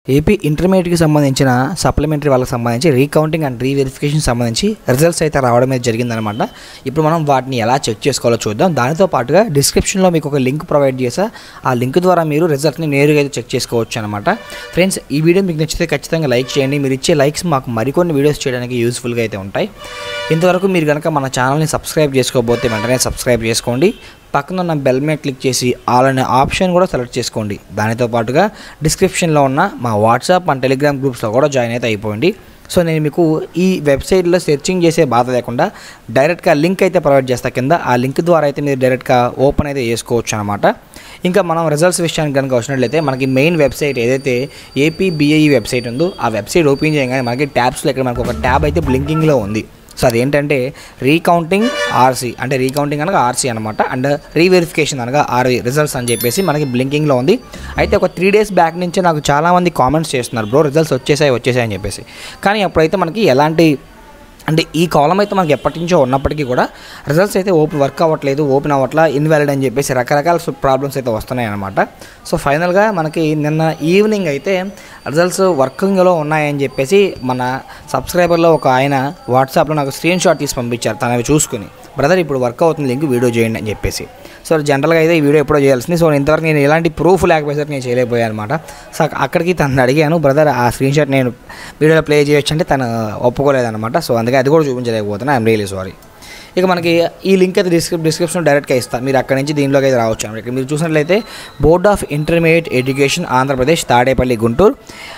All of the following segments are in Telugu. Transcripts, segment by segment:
ఏపీ ఇంటర్మీడియట్కి సంబంధించిన సప్లిమెంటరీ వాళ్ళకి సంబంధించి రీకౌంటింగ్ అండ్ రీవెరిఫికేషన్ సంబంధించి రిజల్ట్స్ అయితే రావడం అయితే జరిగిందనమాట ఇప్పుడు మనం వాటిని ఎలా చెక్ చేసుకోవాలో చూద్దాం దానితో పాటుగా డిస్క్రిప్షన్లో మీకు ఒక లింక్ ప్రొవైడ్ చేసా ఆ లింక్ ద్వారా మీరు రిజల్ట్ని నేరుగా అయితే చెక్ చేసుకోవచ్చు అనమాట ఫ్రెండ్స్ ఈ వీడియో మీకు నచ్చితే ఖచ్చితంగా లైక్ చేయండి మీరు ఇచ్చే లైక్స్ మాకు మరికొన్ని వీడియోస్ చేయడానికి యూస్ఫుల్గా అయితే ఉంటాయి ఇంతవరకు మీరు కనుక మన ఛానల్ని సబ్స్క్రైబ్ చేసుకోకపోతే వెంటనే సబ్స్క్రైబ్ చేసుకోండి పక్కన ఉన్న బెల్ మీద క్లిక్ చేసి ఆల్ అనే ఆప్షన్ కూడా సెలెక్ట్ చేసుకోండి దానితో పాటుగా డిస్క్రిప్షన్లో ఉన్న మా వాట్సాప్ అండ్ టెలిగ్రామ్ గ్రూప్స్లో కూడా జాయిన్ అయితే అయిపోయింది సో నేను మీకు ఈ వెబ్సైట్లో సెర్చింగ్ చేసే బాధ లేకుండా డైరెక్ట్గా లింక్ అయితే ప్రొవైడ్ చేస్తా కింద ఆ లింక్ ద్వారా అయితే మీరు డైరెక్ట్గా ఓపెన్ అయితే చేసుకోవచ్చు అనమాట ఇంకా మనం రిజల్ట్స్ విషయానికి కనుక వచ్చినట్లయితే మనకి మెయిన్ వెబ్సైట్ ఏదైతే ఏపీ బిఐఈ వెబ్సైట్ ఉందో ఆ వెబ్సైట్ ఓపెన్ చేయగానే మనకి ట్యాబ్స్లో ఇక్కడ మనకు ఒక ట్యాబ్ అయితే బ్లింకింగ్లో ఉంది సో అదేంటంటే రీకౌంటింగ్ ఆర్సీ అంటే రీకౌంటింగ్ అనగా ఆర్సీ అనమాట అండ్ రీవెరిఫికేషన్ అనగా ఆర్వి రిజల్ట్స్ అని చెప్పేసి మనకి బ్లింకింగ్లో ఉంది అయితే ఒక త్రీ డేస్ బ్యాక్ నుంచి నాకు చాలామంది కామెంట్స్ చేస్తున్నారు బ్రో రిజల్ట్స్ వచ్చేసాయి వచ్చేసాయి అని చెప్పేసి కానీ అప్పుడైతే మనకి ఎలాంటి అంటే ఈ కాలం అయితే మనకి ఎప్పటి నుంచో ఉన్నప్పటికీ కూడా రిజల్ట్స్ అయితే ఓపెన్ వర్క్ అవ్వట్లేదు ఓపెన్ అవ్వట్లా ఇన్వాలిడ్ అని చెప్పేసి రకరకాల ప్రాబ్లమ్స్ అయితే వస్తున్నాయి అనమాట సో ఫైనల్గా మనకి నిన్న ఈవినింగ్ అయితే రిజల్ట్స్ వర్కింగ్లో ఉన్నాయని చెప్పేసి మన సబ్స్క్రైబర్లో ఒక ఆయన వాట్సాప్లో నాకు స్క్రీన్ షాట్ తీసి పంపించారు తను అవి చూసుకుని బ్రదర్ ఇప్పుడు వర్క్ అవుతుంది లింక్ వీడియో చేయండి అని చెప్పేసి సో జనరల్గా అయితే ఈ వీడియో ఎప్పుడో చేయాల్సింది సో ఇంతవరకు నేను ఎలాంటి ప్రూఫ్ లేకపోయేసరికి నేను చేయలేకపోయాను అనమాట సో అక్కడికి తను అడిగాను బ్రదర్ ఆ స్క్రీన్ షాట్ నేను వీడియోలో ప్లే చేయొచ్చు అంటే తను ఒప్పుకోలేదన్నమాట సో అందుకే అది కూడా చూపించలేకపోతున్నా ఐఎమ్ రియలీ సారీ ఇక మనకి ఈ లింక్ అయితే డిస్క్రిప్ డిస్క్రిప్షన్ డైరెక్ట్గా ఇస్తాను మీరు అక్కడి నుంచి దీనిలోకి అయితే రావచ్చు అన్నమాట ఇక్కడ మీరు చూసినట్లయితే board of intermediate education Andhra Pradesh Tadepalli Guntur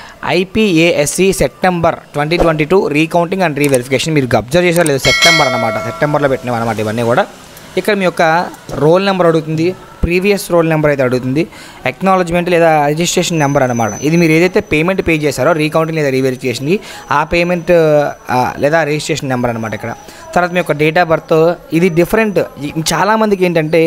ఐపీఏఎస్సి September twenty twenty two recounting and reverification మీరు అబ్జర్వ్ చేసారు లేదు సెప్టెంబర్ అనమాట సెప్టెంబర్లో పెట్టినవి అనమాట ఇవన్నీ కూడా ఇక్కడ మీ యొక్క రోల్ నెంబర్ అడుగుతుంది ప్రీవియస్ రోల్ నెంబర్ అయితే అడుగుతుంది అక్నాలజ్మెంట్ లేదా రిజిస్ట్రేషన్ నెంబర్ అనమాట ఇది మీరు ఏదైతే పేమెంట్ పే చేశారో రీకౌంటింగ్ లేదా రీవెరిఫికేషన్కి ఆ పేమెంట్ లేదా రిజిస్ట్రేషన్ నెంబర్ అనమాట ఇక్కడ తర్వాత మీ యొక్క డేట్ ఆఫ్ బర్త్ ఇది డిఫరెంట్ చాలామందికి ఏంటంటే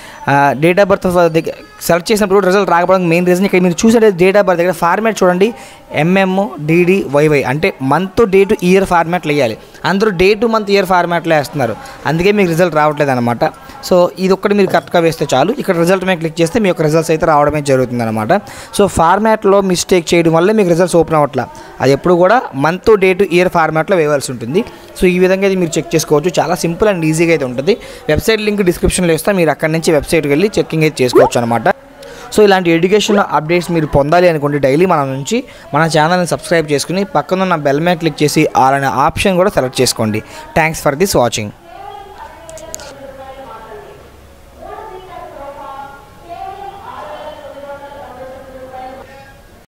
డేట్ ఆఫ్ బర్త్ సెర్చ్ చేసినప్పుడు రిజల్ట్ రాకపోవడానికి మెయిన్ రీజన్ ఇక్కడ మీరు చూసే డేట్ ఆఫ్ బర్త్ దగ్గర ఫార్మాట్ చూడండి ఎంఎం డిడి వైవై అంటే మంత్ డేట్ ఇయర్ ఫార్మాట్లు వేయాలి అందరూ డే టు మంత్ ఇయర్ ఫార్మాట్లో వేస్తున్నారు అందుకే మీకు రిజల్ట్ రావట్లేదు అనమాట సో ఇది ఒక్కటి మీరు కరెక్ట్గా వేస్తే చాలు ఇక్కడ రిజల్ట్ మీద క్లిక్ చేస్తే మీ యొక్క రిజల్ట్స్ అయితే రావడమే జరుగుతుంది అనమాట సో ఫార్మాట్లో మిస్టేక్ చేయడం వల్ల మీకు రిజల్ట్స్ ఓపెన్ అవ్వట్లా అది ఎప్పుడు కూడా మంత్ డేట్ ఇయర్ ఫార్మాట్లో వేయవలసి ఉంటుంది సో ఈ విధంగా అయితే మీరు చెక్ చేసుకోవచ్చు చాలా సింపుల్ అండ్ ఈజీగా అయితే ఉంటుంది వెబ్సైట్ లింక్ డిస్క్రిప్షన్లో ఇస్తే మీరు అక్కడి నుంచి వెబ్సైట్కి వెళ్ళి చెక్కింగ్ అయితే చేసుకోవచ్చు అనమాట సో ఇలాంటి ఎడ్యుకేషన్ అప్డేట్స్ మీరు పొందాలి అనుకుంటే డైలీ మన నుంచి మన ఛానల్ని సబ్స్క్రైబ్ చేసుకుని పక్కనున్న బెల్ మీద క్లిక్ చేసి ఆల్ అనే ఆప్షన్ కూడా సెలెక్ట్ చేసుకోండి థ్యాంక్స్ ఫర్ దిస్ వాచింగ్